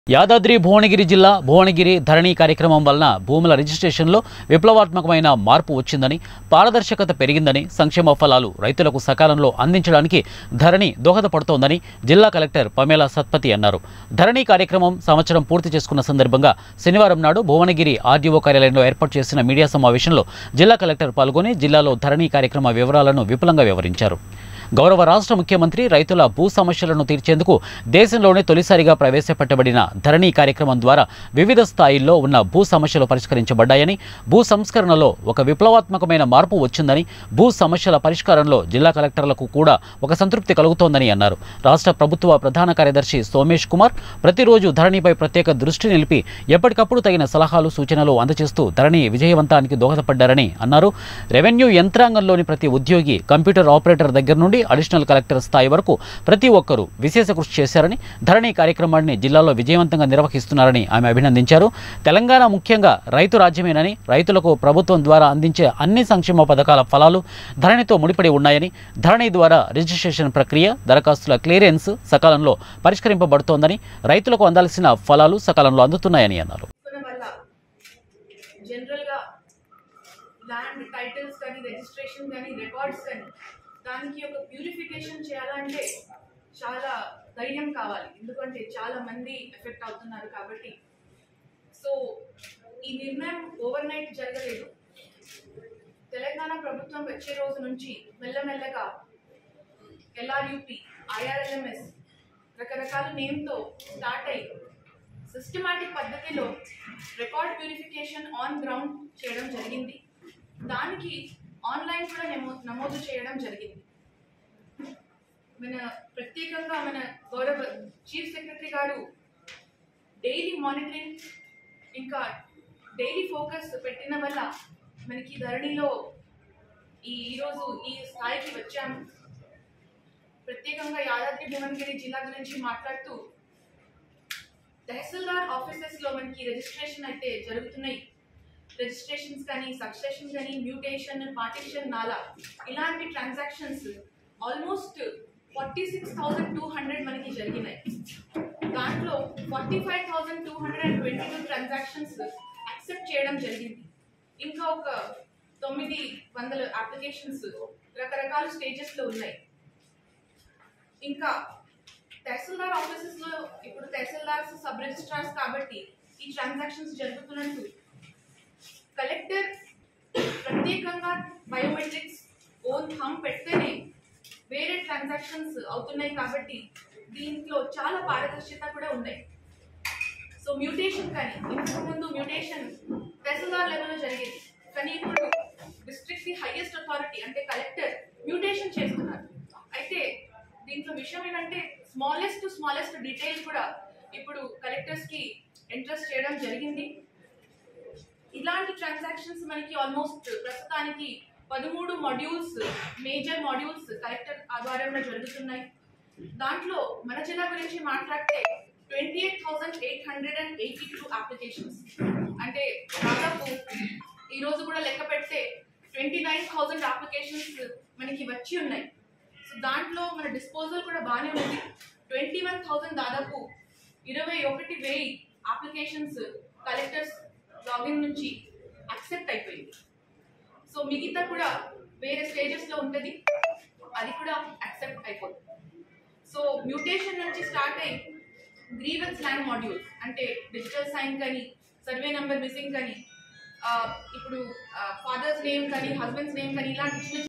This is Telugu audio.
యాదాద్రి భువనగిరి జిల్లా భువనగిరి ధరణి కార్యక్రమం వలన భూముల రిజిస్ట్రేషన్లో విప్లవాత్మకమైన మార్పు వచ్చిందని పారదర్శకత పెరిగిందని సంక్షేమ ఫలాలు రైతులకు సకాలంలో అందించడానికి ధరణి దోహదపడుతోందని జిల్లా కలెక్టర్ పమేలా సత్పతి అన్నారు ధరణి కార్యక్రమం సంవత్సరం పూర్తి చేసుకున్న సందర్భంగా శనివారం నాడు భువనగిరి ఆర్డీఓ కార్యాలయంలో ఏర్పాటు చేసిన మీడియా సమావేశంలో జిల్లా కలెక్టర్ పాల్గొని జిల్లాలో ధరణి కార్యక్రమ వివరాలను విపులంగా వివరించారు గౌరవ రాష్ట్ర ముఖ్యమంత్రి రైతుల భూ సమస్యలను తీర్చేందుకు దేశంలోనే తొలిసారిగా ప్రవేశపెట్టబడిన ధరణి కార్యక్రమం ద్వారా వివిధ స్థాయిల్లో ఉన్న భూ సమస్యలు పరిష్కరించబడ్డాయని భూ సంస్కరణలో ఒక విప్లవాత్మకమైన మార్పు వచ్చిందని భూ సమస్యల పరిష్కారంలో జిల్లా కలెక్టర్లకు కూడా ఒక సంతృప్తి కలుగుతోందని అన్నారు రాష్ట్ర ప్రభుత్వ ప్రధాన కార్యదర్శి సోమేష్ కుమార్ ప్రతిరోజు ధరణిపై ప్రత్యేక దృష్టి నిలిపి ఎప్పటికప్పుడు తగిన సలహాలు సూచనలు అందజేస్తూ ధరణి విజయవంతానికి దోహదపడ్డారని అన్నారు రెవెన్యూ యంత్రాంగంలోని ప్రతి ఉద్యోగి కంప్యూటర్ ఆపరేటర్ దగ్గర నుండి అడిషనల్ కలెక్టర్ స్థాయి వరకు ప్రతి ఒక్కరూ విశేష కృషి చేశారని ధరణి కార్యక్రమాన్ని జిల్లాలో విజయవంతంగా నిర్వహిస్తున్నారని ఆమె అభినందించారు తెలంగాణ ముఖ్యంగా రైతు రాజ్యమేనని రైతులకు ప్రభుత్వం ద్వారా అందించే అన్ని సంక్షేమ పథకాల ఫలాలు ధరణితో ముడిపడి ఉన్నాయని ధరణి ద్వారా రిజిస్ట్రేషన్ ప్రక్రియ దరఖాస్తుల క్లియరెన్స్ సకాలంలో పరిష్కరింపబడుతోందని రైతులకు అందాల్సిన ఫలాలు సకాలంలో అందుతున్నాయని అన్నారు తీసుకున్న వల్ల జనరల్గా ల్యాండ్ టైటిల్స్ కానీ రిజిస్ట్రేషన్ కానీ రికార్డ్స్ కానీ దానికి ఒక ప్యూరిఫికేషన్ చేయాలంటే చాలా ధైర్యం కావాలి ఎందుకంటే చాలా మంది ఎఫెక్ట్ అవుతున్నారు కాబట్టి సో ఈ నిర్ణయం ఓవర్ నైట్ జరగలేదు తెలంగాణ ప్రభుత్వం వచ్చే రోజు నుంచి మెల్లమెల్లగా ఎల్ఆర్యుపి ఐఆర్ఎల్ఎంఎస్ రకరకాల నేమ్తో స్టార్ట్ అయ్యి సిస్టమాటిక్ పద్ధతిలో రికార్డ్ ప్యూరిఫికేషన్ ఆన్ గ్రౌండ్ చేయడం జరిగింది దానికి ఆన్లైన్ కూడా నమో నమోదు చేయడం జరిగింది మన ప్రత్యేకంగా మన గౌరవ చీఫ్ సెక్రటరీ గారు డైలీ మానిటరింగ్ ఇంకా డైలీ ఫోకస్ పెట్టిన వల్ల మనకి ధరణిలో ఈ ఈరోజు ఈ స్థాయికి వచ్చాము ప్రత్యేకంగా యాదాద్రి భువనగిరి జిల్లా గురించి మాట్లాడుతూ తహసీల్దార్ ఆఫీసెస్ లో మనకి రిజిస్ట్రేషన్ అయితే జరుగుతున్నాయి రిజిస్ట్రేషన్స్ కానీ సక్సెషన్ కానీ మ్యూటేషన్ పార్టిషన్ నాలా ఇలాంటి transactions almost forty six thousand two hundred మనకి జరిగినాయి దాంట్లో forty five thousand two hundred and twenty two transactions accept చేయడం జరిగింది ఇంకా ఒక తొమ్మిది వందల అప్లికేషన్స్ రకరకాల స్టేజెస్లో ఉన్నాయి ఇంకా తహసీల్దార్ ఆఫీసెస్ లో ఇప్పుడు తహసీల్దార్స్ సబ్ రిజిస్ట్రార్స్ కాబట్టి ఈ ట్రాన్సాక్షన్స్ జరుగుతున్నట్టు కలెక్టర్ ప్రత్యేకంగా బయోమెట్రిక్స్ ఓన్ థమ్ పెడితేనే వేరే ట్రాన్సాక్షన్స్ అవుతున్నాయి కాబట్టి దీంట్లో చాలా పారదర్శకత కూడా ఉన్నాయి సో మ్యూటేషన్ కానీ ఇంతకు ముందు మ్యూటేషన్ తహసీల్దార్ లెవెల్లో జరిగేది కానీ ఇప్పుడు డిస్ట్రిక్ట్ ది హైయెస్ట్ అథారిటీ అంటే కలెక్టర్ మ్యూటేషన్ చేస్తున్నారు అయితే దీంట్లో విషయం ఏంటంటే స్మాలెస్ట్ స్మాలెస్ట్ డీటెయిల్స్ కూడా ఇప్పుడు కలెక్టర్స్ కి ఇంట్రెస్ట్ చేయడం జరిగింది ఇలాంటి ట్రాన్సాక్షన్స్ మనకి ఆల్మోస్ట్ ప్రస్తుతానికి పదమూడు మాడ్యూల్స్ మేజర్ మాడ్యూల్స్ కలెక్టర్ ఆధ్వర్యంలో జరుగుతున్నాయి దాంట్లో మన జిల్లా గురించి మాట్లాడితే twenty eight thousand eight hundred and eighty two applications అంటే దాదాపు ఈ రోజు కూడా లెక్క పెడితే ట్వంటీ నైన్ థౌసండ్ అప్లికేషన్స్ మనకి వచ్చి ఉన్నాయి సో దాంట్లో మన డిస్పోజల్ కూడా బాగానే ఉంది ట్వంటీ వన్ థౌసండ్ దాదాపు ఇరవై ఒకటి వెయ్యి అప్లికేషన్స్ కలెక్టర్స్ లాగిన్ నుంచి యాక్సెప్ట్ అయిపోయింది సో మిగతా కూడా వేరే స్టేజెస్లో ఉంటుంది అది కూడా యాక్సెప్ట్ అయిపోతుంది సో మ్యూటేషన్ నుంచి స్టార్ట్ అయ్యి గ్రీవెన్స్ ల్యాండ్ మాడ్యూల్ అంటే డిజిటల్ సైన్ కానీ సర్వే నెంబర్ మిస్సింగ్ కానీ ఆ, ఇప్పుడు ఫాదర్స్ నేమ్ కానీ హస్బెండ్స్ నేమ్ కానీ ఇలాంటి చిన్న